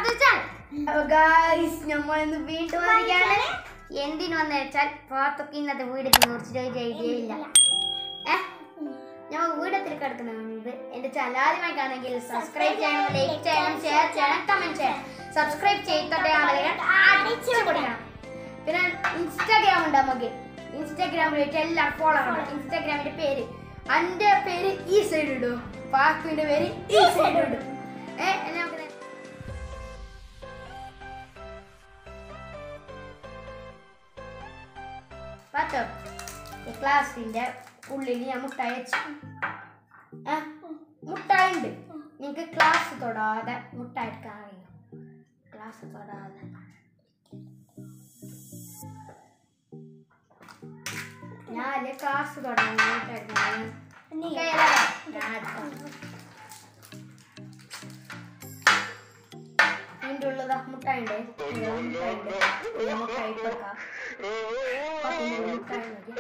അപ്പൊ ഗായ്സ് നമ്മൾ ഇന്ന് വീണ്ടും വരികയാണ് എന്തിനു വന്നു വെച്ചാൽ പുറത്തൊക്കെ ഇന്നത്തെ വീടത്തിൽ കുറിച്ചിട്ട് ഒരു ഐഡിയ ഇല്ല ഏഹ് ഞാൻ വീടത്തിൽ കിടക്കുന്നതിന് മുൻപ് എന്റെ ചാനൽ ആദ്യമായി കാണുമെങ്കിൽ സബ്സ്ക്രൈബ് ചെയ്യണം ലൈക്ക് ചെയ്യണം ഷെയർ ചെയ്യണം കമന്റ് ചെയ്യണം സബ്സ്ക്രൈബ് ചെയ്തിട്ടേ അടിച്ചു കൊടുക്കണം പിന്നെ ഇൻസ്റ്റാഗ്രാം ഉണ്ട് നമുക്ക് ഇൻസ്റ്റാഗ്രാമിലേക്ക് എല്ലാവരും ഫോളോ ചെയ്യണം ഇൻസ്റ്റാഗ്രാമിന്റെ പേര് എൻ്റെ പേര് ഈ സൈഡ് ഇടും പാക്കുവിന്റെ പേര് ഈ സൈഡ് ഇടും ഏഹ് നമുക്ക് പത്തോ ഈ ക്ലാസ്സിന്റെ ഉള്ളിൽ ഞാൻ മുട്ടായി വെച്ചു ഏ? മുട്ടായി ഉണ്ട് നിങ്ങൾക്ക് ക്ലാസ് തൊടാതെ മുട്ടായി എടുക്കാൻ അറിയാം ക്ലാസ് തൊടാതെ ഞാൻ ക്ലാസ് തൊടാൻ മുട്ടായി എടുക്കാൻ ഞാൻ എടുക്കാം അതിൻ്റെ ഉള്ളതാ മുട്ടായി ഉണ്ട് മുട്ടായി ഉണ്ട് മുട്ടായി കൊടുക്കാം പത്തിന്റെ ഉള്ളിൽ മുട്ടായി നോക്കി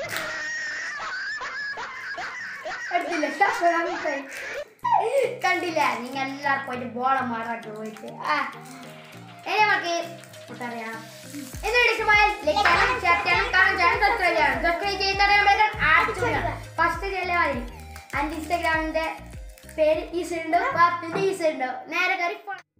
എടുത്തില്ല ശാസ്ത്രം മിഠായി. കണ്ടില്ല നിങ്ങൾ എല്ലാവർക്കും പോയിട്ട് ബോളം മാറാട്ട് പോയിട്ട് ആ ഇനി നമുക്ക് കൂട്ടറിയാം എന്നോട് ഇഷ്ടമായ ലൈക്ക് ചെയ്യണം ഷെയർ ചെയ്യണം കമന്റ് ചെയ്യണം സബ്സ്ക്രൈബ് ചെയ്യണം സബ്സ്ക്രൈബ് ചെയ്യുന്നവരെ അടിച്ചു ഫസ്റ്റ് ചെയ്യലേ മതി എൻ്റെ ഇൻസ്റ്റാഗ്രാമിൻ്റെ പേര് ഈ സൈഡ് ഉണ്ടോ വാപ്പിൻ്റെ ഈ സൈഡ് ഉണ്ടോ നേരെ കയറി